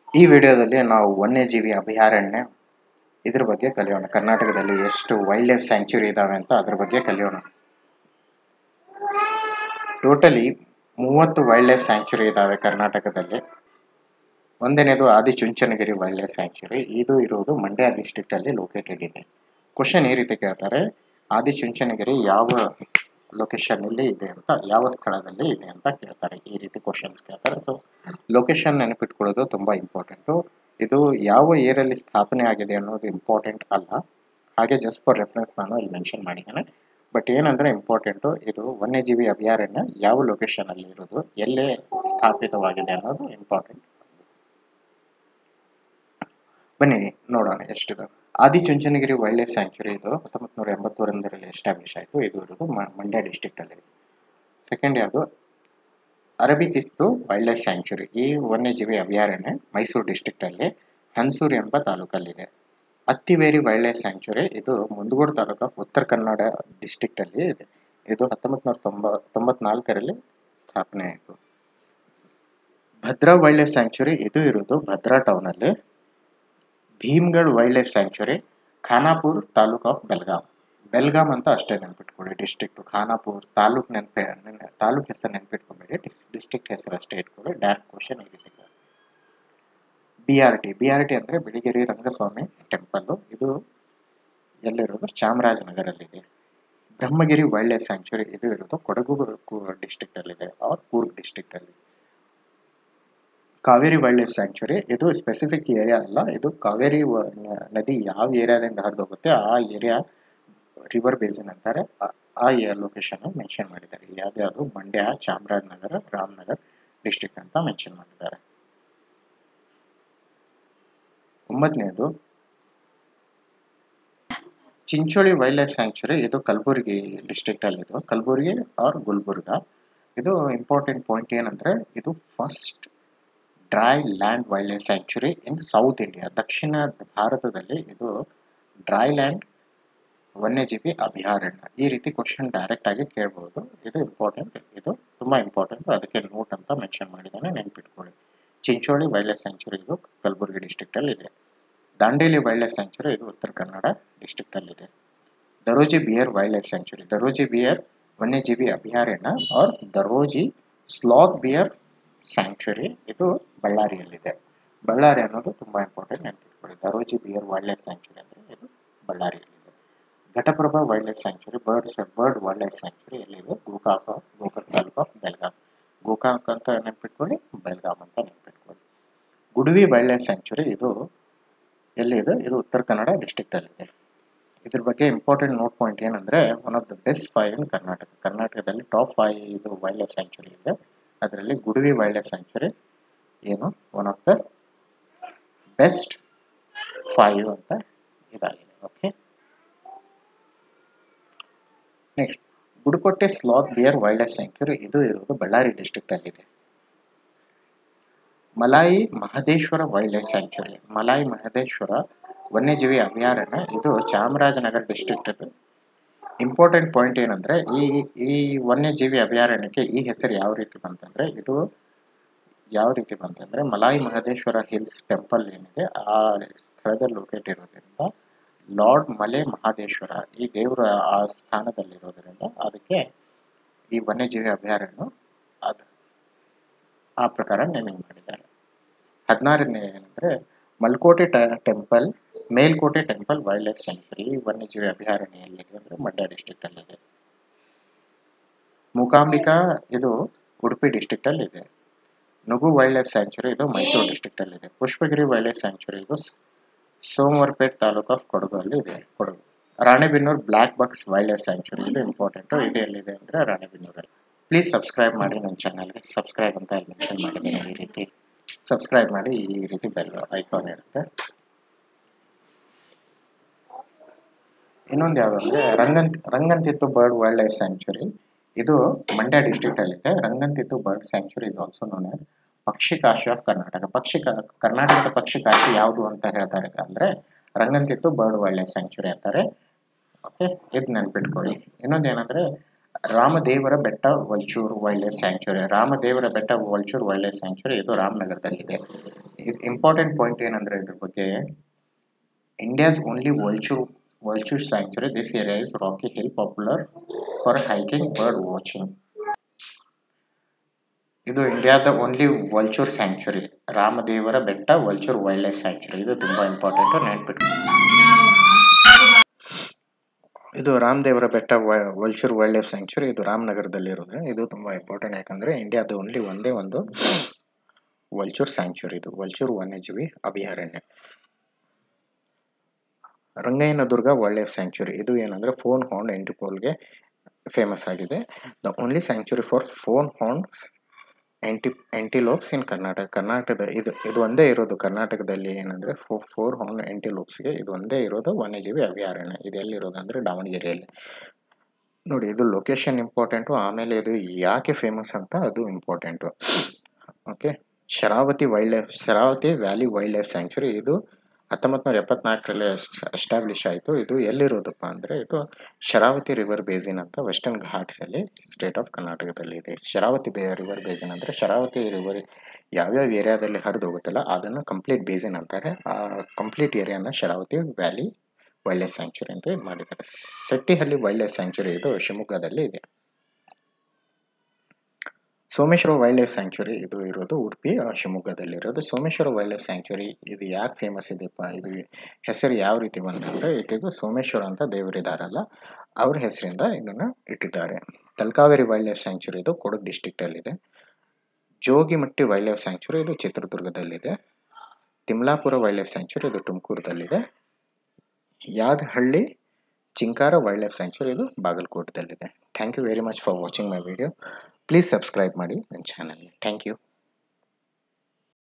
ಈ ವಿಡಿಯೋದಲ್ಲಿ ನಾವು ವನ್ಯಜೀವಿ ಅಭಯಾರಣ್ಯ ಇದ್ರ ಬಗ್ಗೆ ಕಲಿಯೋಣ ಕರ್ನಾಟಕದಲ್ಲಿ ಎಷ್ಟು ವೈಲ್ಡ್ ಲೈಫ್ ಸ್ಯಾಂಕ್ಚುರಿ ಇದಾವೆ ಅಂತ ಅದ್ರ ಬಗ್ಗೆ ಕಲಿಯೋಣ ಟೋಟಲಿ ಮೂವತ್ತು ವೈಲ್ಡ್ ಲೈಫ್ ಸ್ಯಾಂಕ್ಚುರಿ ಇದಾವೆ ಕರ್ನಾಟಕದಲ್ಲಿ ಒಂದನೇದು ಆದಿಚುಂಚನಗಿರಿ ವೈಲ್ಡ್ ಲೈಫ್ ಸ್ಯಾಂಕ್ಚುರಿ ಇದು ಇರುವುದು ಮಂಡ್ಯ ಡಿಸ್ಟ್ರಿಕ್ಟ್ ಅಲ್ಲಿ ಲೊಕೇಟೆಡ್ ಇದೆ ಕ್ವಶನ್ ಈ ರೀತಿ ಕೇಳ್ತಾರೆ ಆದಿಚುಂಚನಗಿರಿ ಯಾವ ಲೊಕೇಶನ್ ಅಲ್ಲಿ ಇದೆ ಅಂತ ಯಾವ ಸ್ಥಳದಲ್ಲಿ ಇದೆ ಅಂತ ಕೇಳ್ತಾರೆ ಈ ರೀತಿ ಕ್ವಶನ್ಸ್ ಕೇಳ್ತಾರೆ ಸೊ ಲೊಕೇಶನ್ ನೆನಪಿಟ್ಕೊಳ್ಳೋದು ತುಂಬಾ ಇಂಪಾರ್ಟೆಂಟು ಇದು ಯಾವ ಏರಲ್ಲಿ ಸ್ಥಾಪನೆ ಆಗಿದೆ ಅನ್ನೋದು ಇಂಪಾರ್ಟೆಂಟ್ ಅಲ್ಲ ಹಾಗೆ ಜಸ್ಟ್ ಫಾರ್ ರೆಫರೆನ್ಸ್ ನಾನು ಇಲ್ಲಿ ಮೆನ್ಷನ್ ಮಾಡಿದ್ದೇನೆ ಬಟ್ ಏನಂದ್ರೆ ಇಂಪಾರ್ಟೆಂಟು ಇದು ವನ್ಯಜೀವಿ ಅಭಯಾರಣ್ಯ ಯಾವ ಲೊಕೇಶನ್ ಅಲ್ಲಿ ಇರೋದು ಎಲ್ಲೇ ಸ್ಥಾಪಿತವಾಗಿದೆ ಅನ್ನೋದು ಇಂಪಾರ್ಟೆಂಟ್ ಬನ್ನಿ ನೋಡೋಣ ಎಷ್ಟಿದೆ ಆದಿಚುಂಚನಗಿರಿ ವೈಲ್ಡ್ ಲೈಫ್ ಸ್ಯಾಂಕ್ಚುರಿ ಇದು ಹತ್ತೊಂಬತ್ತು ನೂರ ಎಂಬತ್ತೊಂದರಲ್ಲಿ ಎಸ್ಟಾಬ್ಲಿಷ್ ಆಯಿತು ಇದು ಇರೋದು ಮ- ಮಂಡ್ಯ ಡಿಸ್ಟ್ರಿಕ್ಟ್ ಅಲ್ಲಿ ಸೆಕೆಂಡ್ ಯಾವುದು ಅರಬಿತಿತ್ತು ವೈಲ್ಡ್ ಲೈಫ್ ಸ್ಯಾಂಕ್ಚುರಿ ಈ ವನ್ಯಜೀವಿ ಅಭಯಾರಣ್ಯ ಮೈಸೂರು ಡಿಸ್ಟ್ರಿಕ್ಟ್ ಅಲ್ಲಿ ಹನ್ಸೂರು ಎಂಬ ತಾಲೂಕಲ್ಲಿದೆ ಅತ್ತಿವೇರಿ ವೈಲ್ಡ್ ಲೈಫ್ ಸ್ಯಾಂಕ್ಚುರಿ ಇದು ಮುಂದಗೋಡು ತಾಲೂಕು ಆಫ್ ಉತ್ತರ ಕನ್ನಡ ಡಿಸ್ಟ್ರಿಕ್ಟ್ ಅಲ್ಲಿ ಇದೆ ಇದು ಹತ್ತೊಂಬತ್ತು ನೂರ ತೊಂಬ ತೊಂಬತ್ನಾಲ್ಕರಲ್ಲಿ ಸ್ಥಾಪನೆ ಆಯಿತು ಭದ್ರಾ ವೈಲ್ಡ್ ಲೈಫ್ ಸ್ಯಾಂಕ್ಚುರಿ ಇದು ಇರೋದು ಭದ್ರಾ ಟೌನ್ ಅಲ್ಲಿ Bhimgad wild life sanctuary Khanapur taluk of Belgaum Belgaum ಅಂತ ಅಷ್ಟೇ ನೆನ್ಪಿಟ್ಕೊಳ್ಳಿ ಡಿಸ್ಟ್ರಿಕ್ಟ್ ಖಾನಾಪುರ್ ತಾಲೂಕ್ ನೆನ್ಪೆ ನೆನ್- ತಾಲೂಕ್ ಹೆಸರು ನೆನ್ಪಿಟ್ಕೊಬೇಡಿ ಡಿಸ್ಟ್ರಿಕ್ಟ್ ಹೆಸರು ಅಷ್ಟೇ ಇಟ್ಕೊಳ್ಳಿ ಡೈರೆಕ್ಟ್ ಕ್ವಶನ್ ಈ ರೀತಿ B R T B R T ಅಂದರೆ ಬಿಳಿಗಿರಿ ರಂಗಸ್ವಾಮಿ ಟೆಂಪಲ್ಲು ಇದು ಎಲ್ಲಿರೋದು ಚಾಮರಾಜನಗರಲ್ಲಿದೆ ಬ್ರಹ್ಮಗಿರಿ ವೈಲ್ಡ್ ಲೈಫ್ ಸ್ಯಾಂಕ್ಚುರಿ ಇದು ಇರೋದು ಕೊಡಗು ಡಿಸ್ಟ್ರಿಕ್ಟ್ ಅಲ್ಲಿದೆ ಆರ್ ಕೂರ್ಗ್ ಡಿಸ್ಟ್ರಿಕ್ಟ್ ಅಲ್ಲಿ ಕಾವೇರಿ ವೈಲ್ಡ್ ಲೈಫ್ ಸ್ಯಾಂಕ್ಚುರಿ ಇದು ಸ್ಪೆಸಿಫಿಕ್ ಏರಿಯಾ ಅಲ್ಲ ಇದು ಕಾವೇರಿ ವ- ನ- ನದಿ ಯಾವ ಏರಿಯಾದಿಂದ ಹರಿದು ಹೋಗುತ್ತೆ ಆ ಏರಿಯಾ ರಿವರ್ ಬೇಸಿನ್ ಅಂತಾರೆ ಆ- ಆ ಲೊಕೇಶನ್ ಮೆನ್ಷನ್ ಮಾಡಿದ್ದಾರೆ ಇಲ್ಲಿ ಯಾವ್ದ್ಯಾವುದು ಮಂಡ್ಯ ಚಾಮರಾಜನಗರ ರಾಮನಗರ್ ಡಿಸ್ಟ್ರಿಕ್ಟ್ ಅಂತ ಮೆನ್ಷನ್ ಮಾಡಿದ್ದಾರೆ ಒಂಬತ್ತನೇದು ಚಿಂಚೋಳಿ ವೈಲ್ಡ್ ಲೈಫ್ ಸ್ಯಾಂಕ್ಚುರಿ ಇದು ಕಲಬುರಗಿ ಡಿಸ್ಟ್ರಿಕ್ಟ್ ಅಲ್ಲಿ ಇದು ಕಲಬುರಗಿ ಆರ್ ಗುಲ್ಬರ್ಗ ಇದು ಇಂಪಾರ್ಟೆಂಟ್ ಪಾಯಿಂಟ್ ಏನಂದ್ರೆ ಇದು first dry land wild life sanctuary in South India ದಕ್ಷಿಣ ಭಾರತದಲ್ಲಿ ಇದು ಡ್ರೈ ಲ್ಯಾಂಡ್ ವನ್ಯಜೀವಿ ಅಭಯಾರಣ್ಯ ಈ ರೀತಿ ಕ್ವಶನ್ ಡೈರೆಕ್ಟ್ ಆಗಿ ಕೇಳಬಹುದು ಇದು ಇಂಪಾರ್ಟೆಂಟ್ ಇದು ತುಂಬಾ ಇಂಪಾರ್ಟೆಂಟ್ ಅದಕ್ಕೆ ನೋಟ್ ಅಂತ ಮೆನ್ಷನ್ ಮಾಡಿದ್ದಾನೆ ನೆನ್ಪಿಟ್ಕೊಳ್ಳಿ ಚಿಂಚೋಳಿ ವೈಲ್ಡ್ ಲೈಫ್ ಸ್ಯಾಂಕ್ಚುರಿ ಇದು ಕಲಬುರಗಿ ಡಿಸ್ಟ್ರಿಕ್ಟ್ ಅಲ್ಲಿ ಇದೆ ದಾಂಡೇಲಿ ವೈಲ್ಡ್ ಲೈಫ್ ಸ್ಯಾಂಕ್ಚುರಿ ಇದು ಉತ್ತರ ಕನ್ನಡ ಡಿಸ್ಟ್ರಿಕ್ಟ್ ಅಲ್ಲಿ ಇದೆ Daroji bear wild life sanctuary Daroji bear ವನ್ಯಜೀವಿ ಅಭಯಾರಣ್ಯ or Daroji sloth bear sanctuary ಇದು ಬಳ್ಳಾರಿಯಲ್ಲಿದೆ ಬಳ್ಳಾರಿ ಅನ್ನೋದು ತುಂಬಾ ಇಂಪಾರ್ಟೆಂಟ್ ನೆನಪಿಟ್ಕೊಳ್ಳಿ Daroji bear wild life sanctuary ಅಂದರೆ ಇದು ಬಳ್ಳಾರಿಯಲ್ಲಿದೆ Ghataprabha wild life sanctuary birds bird wild life sanctuary ಎಲ್ಲಿದೆ ಗೋಕಾಕ್ ಗೋಕಾಕ್ ತಾಲೂಕು ಆಫ್ ಬೆಲ್ಗಾಮ್ ಗೋಕಾಕ್ ಅಂತ ನೆನ್ಪಿಟ್ಕೊಳ್ಳಿ ಬೆಲ್ಗಾಮ್ ಅಂತ ನೆನ್ಪಿಟ್ಕೊಳ್ಳಿ ಗುಡುವಿ ವೈಲ್ಡ್ ಲೈಫ್ ಸ್ಯಾಂಕ್ಚುರಿ ಇದು ಎಲ್ಲಿದೆ ಇದು ಉತ್ತರ ಕನ್ನಡ ಡಿಸ್ಟ್ರಿಕ್ಟ್ ಅಲ್ಲಿದೆ ಇದ್ರ ಬಗ್ಗೆ ಇಂಪಾರ್ಟೆಂಟ್ ನೋಟ್ ಪಾಯಿಂಟ್ ಏನಂದ್ರೆ one of the best five in Karnataka ಕರ್ನಾಟಕದಲ್ಲಿ ಟಾಪ್ ಫೈವ್ ಇದು ವೈಲ್ಡ್ ಲೈಫ್ ಸ್ಯಾಂಕ್ಚುರಿ ಇದೆ ಅದರಲ್ಲಿ ಗುಡುವಿ ವೈಲ್ಡ್ ಲೈಫ್ ಸ್ಯಾಂಕ್ಚುರಿ ಏನು one of the best five ಅಂತ ಇದಾಗಿದೆ okay next Gudekote sloth bear wild life sanctuary ಇದು ಇರೋದು ಬಳ್ಳಾರಿ ಡಿಸ್ಟ್ರಿಕ್ಟ್ ಅಲ್ಲಿದೆ Malai Mahadeshwara wild life sanctuary Malai Mahadeshwara ವನ್ಯಜೀವಿ ಅಭಯಾರಣ್ಯ ಇದು ಚಾಮರಾಜನಗರ ಡಿಸ್ಟ್ರಿಕ್ಟ್ ಇಂಪಾರ್ಟೆಂಟ್ ಪಾಯಿಂಟ್ ಏನಂದ್ರೆ ಈ ಈ ವನ್ಯಜೀವಿ ಅಭಯಾರಣ್ಯಕ್ಕೆ ಈ ಹೆಸರು ಯಾವ ರೀತಿ ಬಂತಂದ್ರೆ ಇದು ಯಾವ ರೀತಿ ಬಂತಂದ್ರೆ ಮಲಾಯಿ ಮಹದೇಶ್ವರ ಹಿಲ್ಸ್ ಟೆಂಪಲ್ ಏನಿದೆ ಆ ಸ್ಥಳದಲ್ಲಿ ಲೊಕೇಟ್ ಇರೋದ್ರಿಂದ ಲಾರ್ಡ್ ಮಲೆ ಮಹದೇಶ್ವರ ಈ ದೇವರ ಆ ಸ್ಥಾನದಲ್ಲಿರೋದ್ರಿಂದ ಅದಕ್ಕೆ ಈ ವನ್ಯಜೀವಿ ಅಭಯಾರಣ್ಯ ಅದು ಆ ಪ್ರಕಾರ ನೇಮಿಂಗ್ ಮಾಡಿದ್ದಾರೆ ಹದಿನಾರನೇ ಏನಂದ್ರೆ Melkote temple Melkote temple wild life sanctuary ಈ ವನ್ಯಜೀವಿ ಅಭಯಾರಣ್ಯ ಎಲ್ಲಿದೆ ಅಂದ್ರೆ ಮಂಡ್ಯ ಡಿಸ್ಟ್ರಿಕ್ಟ್ ಅಲ್ಲಿದೆ ಮೂಕಾಂಬಿಕಾ ಇದು ಉಡುಪಿ ಡಿಸ್ಟ್ರಿಕ್ಟ್ ಅಲ್ಲಿ ಇದೆ ನುಗು ವೈಲ್ಡ್ ಲೈಫ್ ಸ್ಯಾಂಕ್ಚುರಿ ಇದು ಮೈಸೂರು ಡಿಸ್ಟ್ರಿಕ್ಟ್ ಅಲ್ಲಿ ಇದೆ ಪುಷ್ಪಗಿರಿ ವೈಲ್ಡ್ ಲೈಫ್ ಸ್ಯಾಂಕ್ಚುರಿ ಇದು ಸ್- ಸೋಮವಾರಪೇಟ್ ತಾಲೂಕು ಆಫ್ ಕೊಡಗು ಅಲ್ಲಿ ಇದೆ Kodagu Ranebennur blackbuck wild life sanctuary ಇದು ಇಂಪಾರ್ಟೆಂಟ್ ಇದು ಎಲ್ಲಿದೆ ಅಂದ್ರೆ ರಾಣೆಬೆನ್ನೂರಲ್ಲಿ ಪ್ಲೀಸ್ ಸಬ್ಸ್ಕ್ರೈಬ್ ಮಾಡಿ ನನ್ನ ಚಾನಲ್ಗೆ ಸಬ್ಸ್ಕ್ರೈಬ್ ಅಂತ ಇಲ್ಲಿ ಮೆನ್ಷನ್ ಮಾಡಿದ್ದೀನಿ ಈ ರೀತಿ ಸಬ್ಸ್ಕ್ರೈಬ್ ಮಾಡಿ ಈ ರೀತಿ ಬೆಲ್ ಐಕಾನ್ ಇರುತ್ತೆ ಇನ್ನೊಂದು ಯಾವುದು ಅಂದರೆ ರಂಗನ್ Ranganathittu bird wild life sanctuary ಇದು ಮಂಡ್ಯ ಡಿಸ್ಟ್ರಿಕ್ಟ್ ಅಲ್ಲಿದೆ Ranganathittu bird sanctuary is also known as Pakshi Kashi of Karnataka ಪಕ್ಷಿ ಕ- ಕರ್ನಾಟಕದ ಪಕ್ಷಿ ಕಾಶಿ ಯಾವುದು ಅಂತ ಹೇಳ್ತಾರೆ ಅಂದ್ರೆ Ranganathittu bird wild life sanctuary ಅಂತಾರೆ ಓಕೆ ಇದು ನೆನ್ಪಿಟ್ಕೊಳ್ಳಿ ಇನ್ನೊಂದು ಏನಂದ್ರೆ ರಾಮದೇವರ ಬೆಟ್ಟ ವಲ್ಚೂರು ವೈಲ್ಡ್ ಲೈಫ್ ಸ್ಯಾಂಕ್ಚುರಿ ರಾಮದೇವರ ಬೆಟ್ಟ ವಲ್ಚೂರು ವೈಲ್ಡ್ ಲೈಫ್ ಸ್ಯಾಂಕ್ಚುರಿ ಇದು ರಾಮನಗರದಲ್ಲಿದೆ ಇದು ಇಂಪಾರ್ಟೆಂಟ್ ಪಾಯಿಂಟ್ ಏನಂದರೆ ಇದ್ರ ಬಗ್ಗೆ India's only vulture vulture sanctuary this area is rocky hill popular for hiking bird watching ಇದು ಇಂಡಿಯಾದ ಓನ್ಲಿ ವಲ್ಚೂರ್ ಸ್ಯಾಂಕ್ಚುರಿ ರಾಮದೇವರ ಬೆಟ್ಟ ವಲ್ಚೂರ್ ವೈಲ್ಡ್ ಲೈಫ್ ಸ್ಯಾಂಕ್ಚುರಿ ಇದು ತುಂಬ ಇಂಪಾರ್ಟೆಂಟ್ ನೆನ್ಪಿಟ್ಟು ಇದು ರಾಮದೇವರ ಬೆಟ್ಟ ವಲ್ಚೂರ್ ವೈಲ್ಡ್ ಲೈಫ್ ಸ್ಯಾಂಕ್ಚುರಿ ಇದು ರಾಮನಗರದಲ್ಲಿರೋದು ಇದು ತುಂಬ ಇಂಪಾರ್ಟೆಂಟ್ ಯಾಕಂದರೆ ಇಂಡಿಯಾದ ಓನ್ಲಿ ಒಂದೇ ಒಂದು ವಲ್ಚೂರ್ ಸ್ಯಾಂಕ್ಚುರಿ ಇದು ವಲ್ಚೂರ್ ವನ್ಯಜೀವಿ ಅಭಯಾರಣ್ಯ ರಂಗಯ್ಯನದುರ್ಗ ವೈಲ್ಡ್ ಲೈಫ್ ಸ್ಯಾಂಕ್ಚುರಿ ಇದು ಏನಂದರೆ ಫೋನ್ ಹಾರ್ನ್ ಎಂಟಿಪೋಲ್ಗೆ ಫೇಮಸ್ ಆಗಿದೆ the only sanctuary for four horns ಎಂಟಿ ಎಂಟಿಲೋಪ್ಸ್ ಇನ್ ಕರ್ನಾಟಕ ಕರ್ನಾಟಕದ ಇದು ಇದು ಒಂದೇ ಇರೋದು ಕರ್ನಾಟಕದಲ್ಲಿ ಏನಂದರೆ ಫೋ ಫೋರ್ ಹಾರ್ನ್ ಎಂಟಿಲೋಪ್ಸ್ಗೆ ಇದು ಒಂದೇ ಇರೋದು ವನ್ಯಜೀವಿ ಅಭಯಾರಣ್ಯ ಇದು ಎಲ್ಲಿರೋದು ಅಂದರೆ ದಾವಣಗೆರೆಯಲ್ಲಿ ನೋಡಿ ಇದು ಲೊಕೇಶನ್ ಇಂಪಾರ್ಟೆಂಟು ಆಮೇಲೆ ಇದು ಯಾಕೆ ಫೇಮಸ್ ಅಂತ ಅದು important okay Sharavathi wildlife Sharavathi valley wild life sanctuary ಇದು ಹತ್ತೊಂಬತ್ತು ನೂರ ಎಪ್ಪತ್ನಾಲ್ಕರಲ್ಲಿ ಎಸ್ಟಾಬ್ಲಿಷ್ ಆಯಿತು ಇದು ಎಲ್ಲಿರೋದಪ್ಪ ಅಂದರೆ ಇದು ಶರಾವತಿ ರಿವರ್ ಬೇಸಿನ್ ಅಂತ ವೆಸ್ಟರ್ನ್ ಘಾಟ್ಸಲ್ಲಿ ಸ್ಟೇಟ್ ಆಫ್ ಕರ್ನಾಟಕದಲ್ಲಿ ಇದೆ ಶರಾವತಿ ಬೇ ರಿವರ್ ಬೇಸಿನ್ ಅಂದರೆ ಶರಾವತಿ ರಿವರ್ ಯಾವ್ಯಾವ ಏರಿಯಾದಲ್ಲಿ ಹರಿದು ಹೋಗುತ್ತಲ್ಲ ಅದನ್ನು ಕಂಪ್ಲೀಟ್ ಬೇಸಿನ್ ಅಂತಾರೆ ಆ ಕಂಪ್ಲೀಟ್ ಏರಿಯಾನ Sharavathi valley wild life sanctuary ಅಂತ ಇದು ಮಾಡಿದ್ದಾರೆ ಸೆಟ್ಟಿಹಳ್ಳಿ ವೈಲ್ಡ್ ಲೈಫ್ ಸ್ಯಾಂಕ್ಚುರಿ ಇದು ಶಿವಮೊಗ್ಗದಲ್ಲಿ ಇದೆ ಸೋಮೇಶ್ವರ ವೈಲ್ಡ್ ಲೈಫ್ ಸ್ಯಾಂಕ್ಚುರಿ ಇದು ಇರೋದು ಉಡುಪಿ ಶಿವಮೊಗ್ಗದಲ್ಲಿರೋದು ಸೋಮೇಶ್ವರ ವೈಲ್ಡ್ ಲೈಫ್ ಸ್ಯಾಂಕ್ಚುರಿ ಇದು ಯಾಕೆ ಫೇಮಸ್ ಇದೆಪ್ಪ ಇದು ಹೆಸರು ಯಾವ ರೀತಿ ಬಂದಂದರೆ ಇಟ್ಟಿದ್ದು ಸೋಮೇಶ್ವರ ಅಂತ ದೇವರಿದಾರಲ್ಲ ಅವ್ರ ಹೆಸರಿಂದ ಇದನ್ನು ಇಟ್ಟಿದ್ದಾರೆ ತಲಕಾವೇರಿ ವೈಲ್ಡ್ ಲೈಫ್ ಸ್ಯಾಂಕ್ಚುರಿ ಇದು ಕೊಡಗು ಡಿಸ್ಟಿಕ್ಟಲ್ಲಿದೆ ಜೋಗಿಮಟ್ಟಿ ವೈಲ್ಡ್ ಲೈಫ್ ಸ್ಯಾಂಕ್ಚುರಿ ಇದು ಚಿತ್ರದುರ್ಗದಲ್ಲಿದೆ ತಿಮ್ಲಾಪುರ ವೈಲ್ಡ್ ಲೈಫ್ ಸ್ಯಾಂಕ್ಚುರಿ ಇದು ತುಮಕೂರದಲ್ಲಿದೆ Yadahalli Chinkara wild life sanctuary ಇದು ಬಾಗಲಕೋಟದಲ್ಲಿದೆ thank you very much for watching my video please subscribe ಮಾಡಿ ನನ್ನ ಚಾನಲ್ಗೆ ಥ್ಯಾಂಕ್ ಯು